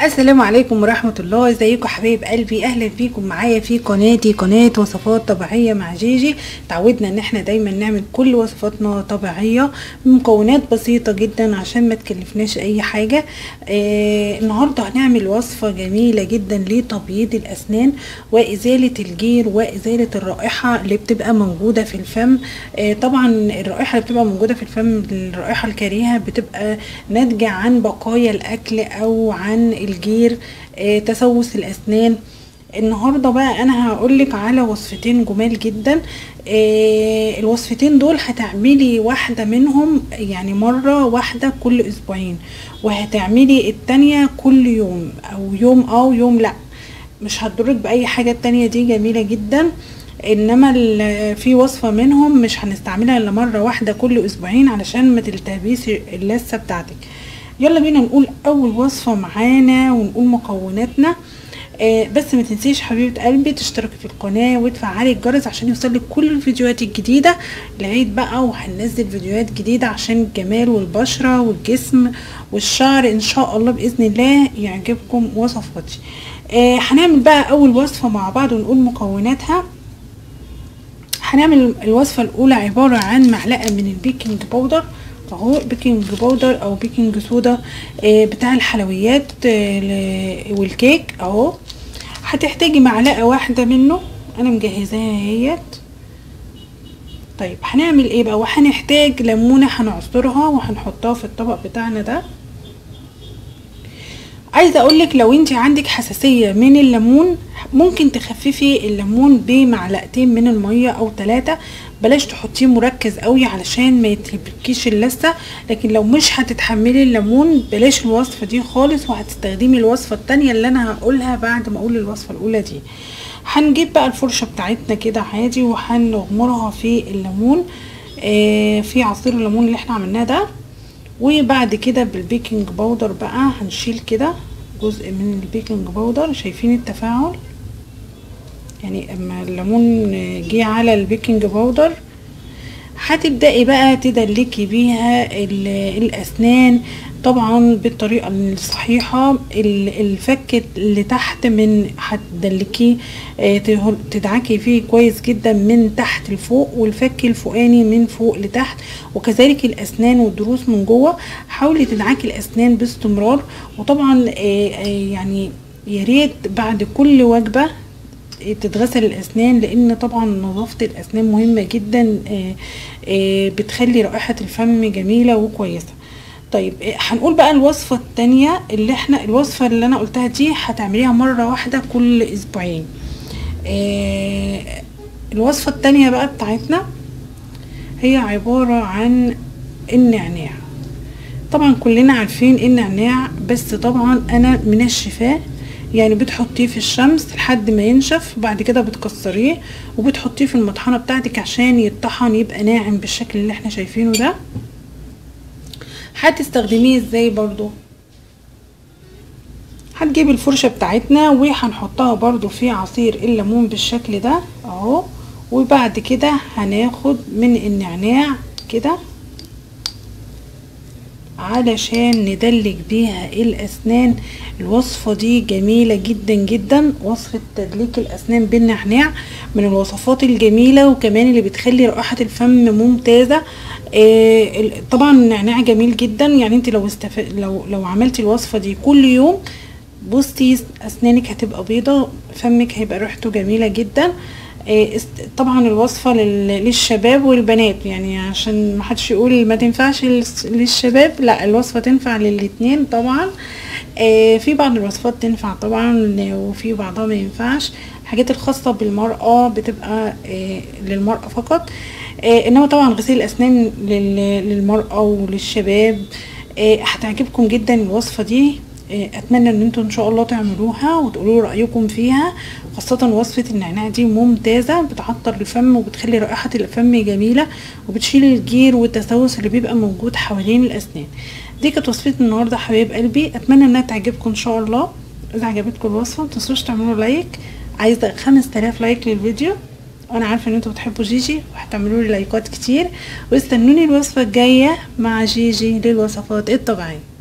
السلام عليكم ورحمة الله ازيكم حبايب قلبي اهلا بيكم معايا في قناتي قناة وصفات طبيعية مع جيجي تعودنا ان احنا دايما نعمل كل وصفاتنا طبيعية بمكونات بسيطة جدا عشان ما تكلفناش اي حاجة آه النهاردة هنعمل وصفة جميلة جدا لتبييض الاسنان وازالة الجير وازالة الرائحة اللي بتبقى موجودة في الفم آه طبعا الرائحة اللي بتبقى موجودة في الفم الرائحة الكريهة بتبقى ناتجة عن بقايا الاكل او عن الجير آه، تسوس الاسنان النهارده بقى انا هقولك على وصفتين جمال جدا آه الوصفتين دول هتعملي واحدة منهم يعني مرة واحدة كل اسبوعين وهتعملي التانية كل يوم او يوم اه ويوم لا مش هتضرك باي حاجة التانية دي جميلة جدا انما في وصفة منهم مش هنستعملها الا مرة واحدة كل اسبوعين علشان ما تلتهبيش اللثة بتاعتك يلا بينا نقول اول وصفة معانا ونقول مكوناتنا آه بس ما تنسيش حبيبة قلبي تشتركي في القناة وتفعلي الجرس عشان يوصلك كل الفيديوهات الجديدة العيد بقى وهننزل فيديوهات جديدة عشان الجمال والبشرة والجسم والشعر ان شاء الله باذن الله يعجبكم وصفاتي آه هنعمل بقى اول وصفة مع بعض ونقول مكوناتها هنعمل الوصفة الاولى عبارة عن معلقة من البيكنج باودر اهو بيكنج باودر او بيكنج صودا آه بتاع الحلويات آه والكيك اهو هتحتاجي معلقه واحده منه انا مجهزاها اهيت طيب هنعمل ايه بقى وهنحتاج ليمونه هنعصرها وهنحطها في الطبق بتاعنا ده عايزه اقولك لو انت عندك حساسيه من الليمون ممكن تخففي الليمون بمعلقتين من الميه او ثلاثة بلاش تحطيه مركز قوي علشان ما يتهبكيش اللثه لكن لو مش هتتحملي الليمون بلاش الوصفه دي خالص وهتستخدمي الوصفه التانية اللي انا هقولها بعد ما اقول الوصفه الاولى دي هنجيب بقى الفرشه بتاعتنا كده عادي وهنغمرها في الليمون آه في عصير الليمون اللي احنا عملناه ده وبعد كده بالبيكنج باودر بقى هنشيل كده جزء من البيكنج باودر شايفين التفاعل يعني اما الليمون جه على البيكنج باودر هتبدأي بقى تدلكي بيها الاسنان طبعا بالطريقة الصحيحة الفك اللي تحت من هتدلكيه تدعكي فيه كويس جدا من تحت لفوق والفك الفوقاني من فوق لتحت وكذلك الاسنان والضروس من جوه حاولي تدعكي الاسنان باستمرار وطبعا يعني يا ريت بعد كل وجبة تتغسل الاسنان لان طبعا نظافه الاسنان مهمه جدا بتخلي رائحه الفم جميله وكويسه طيب هنقول بقى الوصفه التانية اللي احنا الوصفه اللي انا قلتها دي هتعمليها مره واحده كل اسبوعين الوصفه التانية بقى بتاعتنا هي عباره عن النعناع طبعا كلنا عارفين النعناع بس طبعا انا منشفاه يعني بتحطيه في الشمس لحد ما ينشف وبعد كده بتكسريه وبتحطيه في المطحنه بتاعتك عشان يتطحن يبقى ناعم بالشكل اللي احنا شايفينه ده هتستخدميه ازاي برضو هنجيب الفرشه بتاعتنا وهنحطها برضو في عصير الليمون بالشكل ده اهو وبعد كده هناخد من النعناع كده علشان ندلك بيها الاسنان الوصفة دي جميلة جدا جدا وصفة تدليك الاسنان بالنعناع من الوصفات الجميلة وكمان اللي بتخلي رائحة الفم ممتازة آه طبعا النعناع جميل جدا يعني انت لو استف... لو لو عملتي الوصفة دي كل يوم بصي اسنانك هتبقى بيضة فمك هيبقى ريحته جميلة جدا طبعا الوصفه للشباب والبنات يعني عشان ما حدش يقول ما تنفعش للشباب لا الوصفه تنفع للاتنين طبعا في بعض الوصفات تنفع طبعا وفي بعضها ما ينفعش الحاجات الخاصه بالمراه بتبقى للمراه فقط انما طبعا غسيل الاسنان للمراه وللشباب هتعجبكم جدا الوصفه دي اتمنى ان انتم ان شاء الله تعملوها وتقولوا رايكم فيها خاصة وصفة النعناع دي ممتازة بتعطر الفم وبتخلي رائحة الفم جميلة وبتشيل الجير والتسوس اللي بيبقى موجود حوالين الأسنان دي كانت وصفتي النهاردة حبايب قلبي أتمنى إنها تعجبكم إن شاء الله إذا عجبتكم الوصفة متنسوش تعملوا لايك عايزة خمس تلاف لايك للفيديو وانا عارفه ان انتوا بتحبوا جيجي وهتعملوا لي لايكات كتير واستنوني الوصفه الجايه مع جيجي للوصفات الطبيعيه